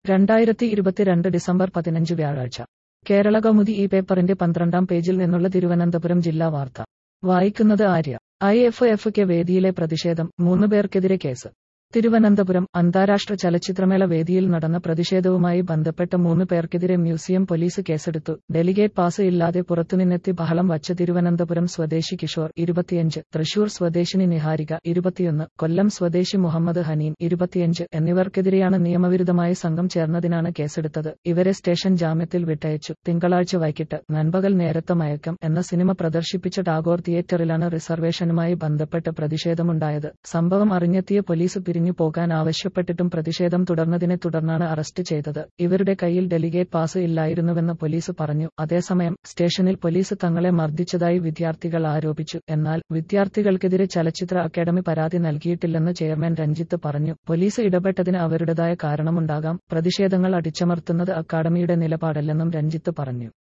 രണ്ടായിരത്തി ഇരുപത്തിരണ്ട് ഡിസംബർ പതിനഞ്ച് വ്യാഴാഴ്ച കേരള കൗമുദി ഈ പേപ്പറിന്റെ പന്ത്രണ്ടാം പേജിൽ നിന്നുള്ള തിരുവനന്തപുരം ജില്ലാ വാർത്ത വായിക്കുന്നത് Arya I F F K വേദിയിലെ പ്രതിഷേധം മൂന്ന് പേർക്കെതിരെ കേസ് തിരുവനന്തപുരം അന്താരാഷ്ട്ര ചലച്ചിത്രമേള വേദിയിൽ നടന്ന പ്രതിഷേധവുമായി ബന്ധപ്പെട്ട മൂന്ന് പേർക്കെതിരെ മ്യൂസിയം പോലീസ് കേസെടുത്തു ഡെലിഗേറ്റ് പാസ് ഇല്ലാതെ പുറത്തുനിന്നെത്തി ബഹളം വച്ച തിരുവനന്തപുരം സ്വദേശി കിഷോർ ഇരുപത്തിയഞ്ച് തൃശൂർ സ്വദേശിനി നിഹാരിക ഇരുപത്തിയൊന്ന് കൊല്ലം സ്വദേശി മുഹമ്മദ് ഹനീം ഇരുപത്തിയഞ്ച് എന്നിവർക്കെതിരെയാണ് നിയമവിരുദ്ധമായി സംഘം ചേർന്നതിനാണ് കേസെടുത്തത് ഇവരെ സ്റ്റേഷൻ ജാമ്യത്തിൽ വിട്ടയച്ചു തിങ്കളാഴ്ച വൈകിട്ട് നൻപകൽ നേരത്തെ മയക്കം എന്ന സിനിമ പ്രദർശിപ്പിച്ച ടാഗോർ തിയേറ്ററിലാണ് റിസർവേഷനുമായി ബന്ധപ്പെട്ട് പ്രതിഷേധമുണ്ടായത് സംഭവം അറിഞ്ഞെത്തിയ പോലീസ് പിരിഞ്ഞു പോകാൻ ആവശ്യപ്പെട്ടിട്ടും പ്രതിഷേധം തുടർന്നതിനെ തുടർന്നാണ് അറസ്റ്റ് ചെയ്തത് ഇവരുടെ കയ്യിൽ ഡെലിഗേറ്റ് പാസ് ഇല്ലായിരുന്നുവെന്ന് പോലീസ് പറഞ്ഞു അതേസമയം സ്റ്റേഷനിൽ പോലീസ് തങ്ങളെ മർദ്ദിച്ചതായി വിദ്യാർത്ഥികൾ ആരോപിച്ചു എന്നാൽ വിദ്യാർത്ഥികൾക്കെതിരെ ചലച്ചിത്ര അക്കാദമി പരാതി നൽകിയിട്ടില്ലെന്ന് ചെയർമാൻ രഞ്ജിത്ത് പറഞ്ഞു പോലീസ് ഇടപെട്ടതിന് അവരുടേതായ കാരണമുണ്ടാകാം പ്രതിഷേധങ്ങൾ അടിച്ചമർത്തുന്നത് അക്കാദമിയുടെ നിലപാടല്ലെന്നും രഞ്ജിത്ത് പറഞ്ഞു